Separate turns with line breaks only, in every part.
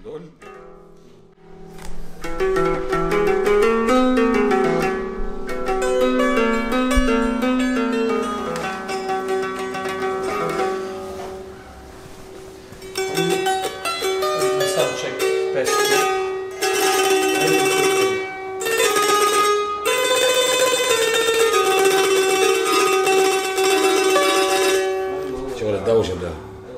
دول
Sound check. Test.
شغل الدوشه ده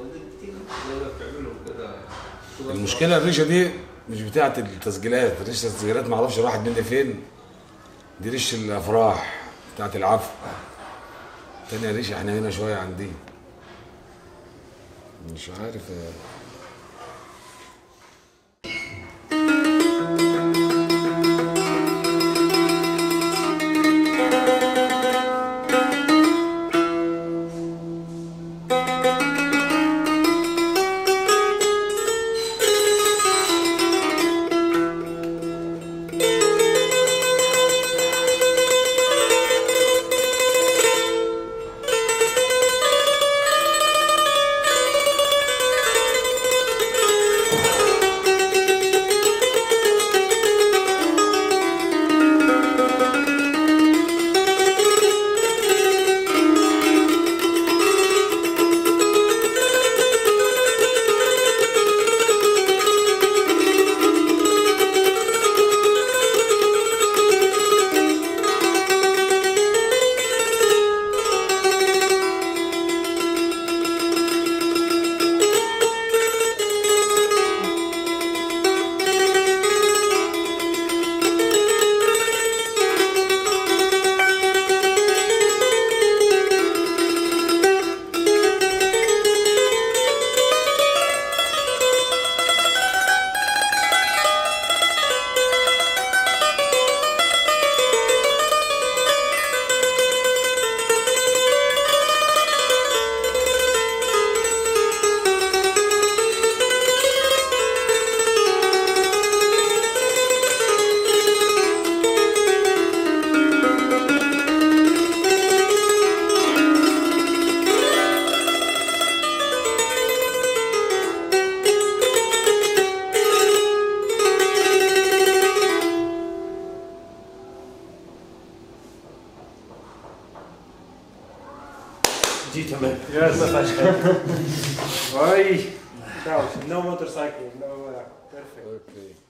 المشكله الريشه دي مش بتاعت التسجيلات ريشه التسجيلات معرفش راحت مني فين دي ريش الافراح بتاعت العفو تانية ريشه احنا هنا شويه عن دي مش عارف آه.
G تمام.
Yes.
ما فيهاش حاجة.
Vai. Ciao. No motorcycle. No. Uh, perfect.
اوكي